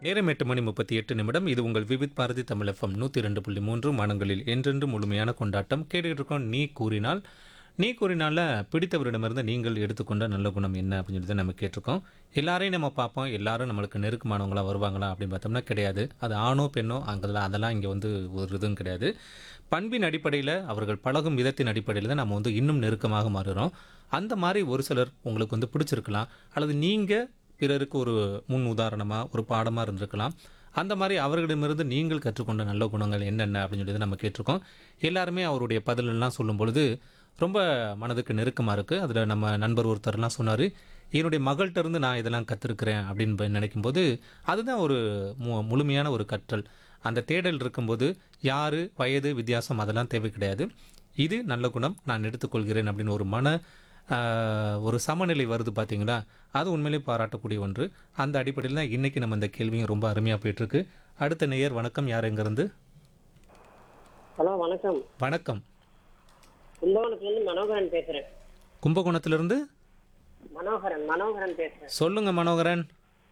நேரம் எட்டு மணி முப்பத்தி எட்டு நிமிடம் இது உங்கள் விவித் பாரதி தமிழ் எஃப்எம் நூற்றி ரெண்டு புள்ளி மூன்று மனங்களில் என்றென்று முழுமையான கொண்டாட்டம் கேட்டுக்கிட்டு இருக்கோம் நீ கூறினால் நீ கூறினால பிடித்தவரிடமிருந்து நீங்கள் எடுத்துக்கொண்ட நல்ல குணம் என்ன அப்படின்னு சொல்லி தான் நம்ம கேட்டிருக்கோம் எல்லாரையும் நம்ம பார்ப்போம் எல்லாரும் நம்மளுக்கு நெருக்கமானவங்களா வருவாங்களா அப்படின்னு பார்த்தோம்னா கிடையாது அது ஆணோ பெண்ணோ அங்கெல்லாம் அதெல்லாம் இங்கே வந்து ஒரு இதுவும் கிடையாது பண்பின் அடிப்படையில் அவர்கள் பழகும் விதத்தின் அடிப்படையில் தான் நம்ம வந்து இன்னும் நெருக்கமாக மாறுறோம் அந்த மாதிரி ஒரு சிலர் உங்களுக்கு வந்து பிடிச்சிருக்கலாம் அல்லது நீங்கள் பிறருக்கு ஒரு முன் உதாரணமாக ஒரு பாடமாக இருந்திருக்கலாம் அந்த மாதிரி அவர்களிடமிருந்து நீங்கள் கற்றுக்கொண்ட நல்ல குணங்கள் என்னென்ன அப்படின்னு சொல்லி நம்ம கேட்டிருக்கோம் எல்லாருமே அவருடைய பதிலெல்லாம் சொல்லும் பொழுது ரொம்ப மனதுக்கு நெருக்கமாக இருக்குது அதில் நம்ம நண்பர் ஒருத்தர்லாம் சொன்னார் என்னுடைய மகள்கிட்ட இருந்து நான் இதெல்லாம் கற்றுருக்கிறேன் அப்படின்னு ப- நினைக்கும்போது அதுதான் ஒரு மு முழுமையான ஒரு கற்றல் அந்த தேடல் இருக்கும்போது யார் வயது வித்தியாசம் அதெல்லாம் தேவை கிடையாது இது நல்ல குணம் நான் எடுத்துக்கொள்கிறேன் அப்படின்னு ஒரு மன ஆஹ், ஒரு சமநிலை வருது பார்த்தீங்களா அது உண்மையிலே பாராட்டக்கூடிய ஒன்று அந்த அடிப்படையில் தான் இன்றைக்கி நம்ம இந்த கேள்வியும் ரொம்ப அருமையாக போயிட்டுருக்கு அடுத்த நேயர் வணக்கம் யார் எங்கேருந்து ஹலோ வணக்கம் வணக்கம் கும்பகோணத்துலேருந்து மனோகரன் பேசுறேன் கும்பகோணத்திலிருந்து மனோகரன் மனோகரன் பேசுறேன் சொல்லுங்கள் மனோகரன்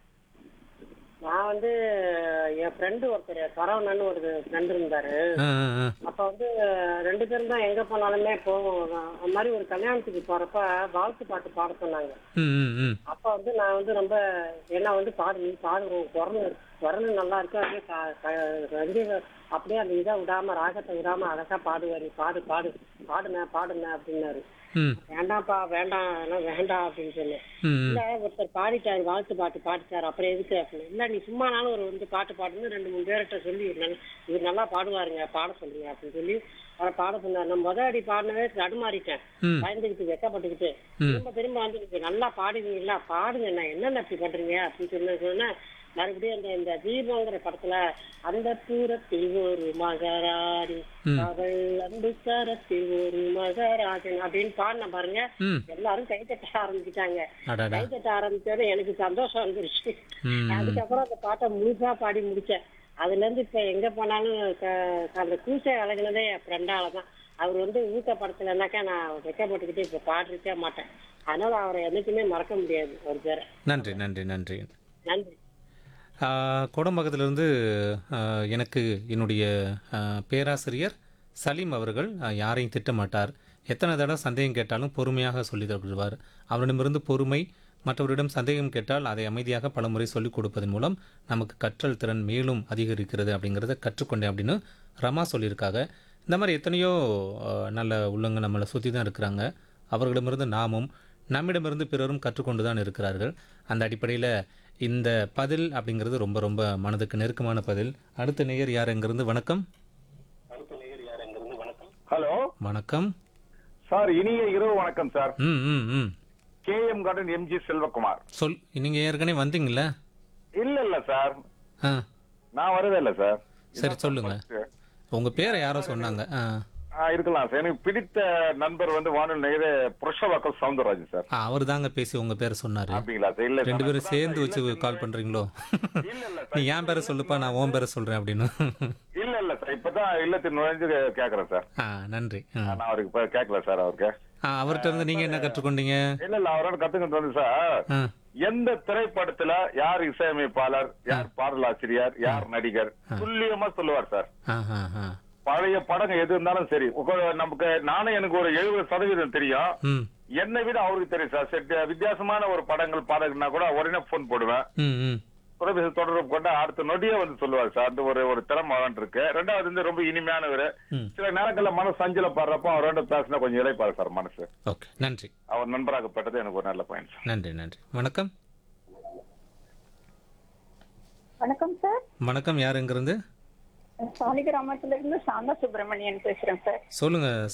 நான் வந்து என் ஃப்ரெண்டு ஒருத்தர் சரவணன் ஒரு ஃப்ரெண்டு இருந்தாரு ஆ ஆ, ஆ. அப்ப வந்து ரெண்டு பேரும் தான் எங்க போனாலுமே போவோம் அந்த மாதிரி ஒரு கல்யாணத்துக்கு போறப்ப வாழ்த்து பாட்டு பாட சொன்னாங்க ம் ம் ம் அப்ப வந்து நான் வந்து ரொம்ப என்ன வந்து பாடு நீ பாடு குரல் குரல் நல்லா இருக்கு அப்படியே க- க- வந்து அப்படியே அந்த இதை விடாம ராகத்தை விடாம அழகா பாடுவாரு பாடு பாடு பாடுன பாடுன அப்படின்னாரு ம் வேண்டாம்ப்பா வேண்டாம் அதெல்லாம் வேண்டாம் அப்படின்னு சொன்னேன் ம் ம். இல்ல ஒருத்தர் பாடிட்டாரு வாழ்த்து பாட்டு பாடிட்டாரு அப்புறம் எதுக்கு அப்படின்னு இல்ல நீ சும்மானாலும் ஒரு வந்து பாட்டு பாடுன்னு ரெண்டு மூணு பேர்கிட்ட சொல்லி இவர் நல்ல- இவர் நல்லா பாடுவாருங்க பாட சொல்லுங்க அப்படின்னு சொல்லி அவரை பாட சொன்னார் நான் முத அடி பாடினவே தடுமாறிட்டேன் ம். பயந்துக்கிட்டு வெக்கப்பட்டுக்கிட்டு திரும்ப திரும்ப வந்து நீங்க நல்லா பாடுவீங்களா பாடுங்க நான் என்னென்ன அப்படி பண்றீங்க அப்படின்னு சொன்ன சொன்னா மறுபடியும் அந்த இந்த தீபங்கிற படத்துல அந்த தூரத்தில் ஒரு மகராணி அவள் அன்பு கரத்தில் ஒரு மகராஜன் அப்படின்னு பாடின பாருங்க ம் எல்லாரும் கை தட்ட ஆரம்பிச்சிட்டாங்க அடாடா கை தட்ட ஆரம்பிச்சோட எனக்கு சந்தோஷம் வந்துருச்சு ம் அதுக்கப்புறம் அந்த பாட்டை முழுசா பாடி முடிச்சேன் அதுல இருந்து இப்ப எங்க போனாலும் க- அந்த கூசை அழகுனதே என் ஃப்ரெண்டால தான் அவர் வந்து ஊக்கப்படுத்தலைன்னாக்கா நான் வெக்கப்பட்டுக்கிட்டு இப்ப பாடிருக்கே மாட்டேன் அதனால அவரை என்னைக்குமே மறக்க முடியாது ஒரு பேரை நன்றி நன்றி நன்றி நன்றி கோடம்பாக்கத்திலிருந்து ஆஹ், எனக்கு என்னுடைய ஆஹ், பேராசிரியர் சலீம் அவர்கள் ஆஹ், யாரையும் திட்டமாட்டார் எத்தனை தடவை சந்தேகம் கேட்டாலும் பொறுமையாக சொல்லி தருவார் அவரிடமிருந்து பொறுமை மற்றவரிடம் சந்தேகம் கேட்டால் அதை அமைதியாக பலமுறை சொல்லிக் கொடுப்பதன் மூலம் நமக்கு கற்றல் திறன் மேலும் அதிகரிக்கிறது அப்படிங்கிறத கற்றுக்கொண்டேன் அப்படின்னு ரமா சொல்லியிருக்காங்க இந்த மாதிரி எத்தனையோ ஆஹ், நல்ல உள்ளங்க நம்மளை சுற்றி தான் இருக்கிறாங்க அவர்களிடமிருந்து நாமும் நம்மிடமிருந்து பிறரும் கற்றுக்கொண்டு தான் இருக்கிறார்கள் அந்த அடிப்படையில் இந்த பதில் அப்படிங்கிறது ரொம்ப ரொம்ப மனதுக்கு நெருக்கமான பதில் அடுத்த நேயர் யார் எங்கிருந்து வணக்கம் ஹலோ வணக்கம் சார் இனிய இரவு வணக்கம் சார் ம் ம் ம் K M garden MG Selvakumar சொல் நீங்கள் ஏற்கனவே வந்தீங்களா இல்ல இல்ல சார் ஆ நான் வரவே இல்ல சார் சரி சொல்லுங்க உங்கள் பேரை யாரோ சொன்னாங்க ஆ ஆ, இருக்கலாம் சார் எனக்கு பிடித்த நண்பர் வந்து வானொலி நேயரே புருஷவாக்கல் சவுந்தரராஜன் சார் அவர் தாங்க பேசி உங்கள் பேரை சொன்னார் அப்படிங்களா சார் இல்ல ரெண்டு சார். பேரும் சேர்ந்து வச்சு கால் பண்ணுறீங்களோ இல்ல இல்ல நீ என் பேரை சொல்லுப்பா நான் உன் பேரை சொல்கிறேன் அப்படின்னு இல்ல இல்ல சார் இப்பதான் இல்லத்தில் நுழைஞ்சு கேக்குறேன் சார் ஆ நன்றி ஆ நான் அவருக்கு இப்ப கேட்கல சார் அவருக்கு ஆ, அவர்கிட்ட இருந்து நீங்கள் என்ன கற்றுக்கொண்டீங்க இல்ல இல்ல அவரோட கத்துக்கிட்டு வந்து சார் ஆ எந்த திரைப்படத்துல யார் இசையமைப்பாளர் யார் பாடலாசிரியர் யார் நடிகர் துல்லியமா சொல்லுவார் சார் ஆ ஆ ஆ பழைய படங்க எது இருந்தாலும் சரி உங்க- நமக்கு நானும் எனக்கு ஒரு எழுபது சதவீதம் தெரியும் ம் என்னை விட அவருக்கு தெரியும் சார் சரி, வித்தியாசமான ஒரு படங்கள் பாடகுனா கூட உடனே போன் போடுவேன் ம் ம் தொலைபேசி தொடர்பு கொண்டு அடுத்த நொடியே வந்து சொல்லுவார் சார் அந்த ஒரு ஒரு திறமை அவன் இருக்கு ரெண்டாவது வந்து ரொம்ப இனிமையானவர் ம். சில நேரங்கள்ல மனசு சஞ்சலப்படுறப்போ அவரோட பேசினா கொஞ்சம் இழைப்பாரு சார் மனசு ஓகே நன்றி அவர் நண்பராகப்பட்டது எனக்கு ஒரு நல்ல பயன் சார் நன்றி நன்றி வணக்கம் வணக்கம் சார் வணக்கம் யார் எங்கிருந்து சாலிகிராமத்துல இருந்து சாந்தா சுப்பிரமணியன் பேசுறேன் சார் சொல்லுங்க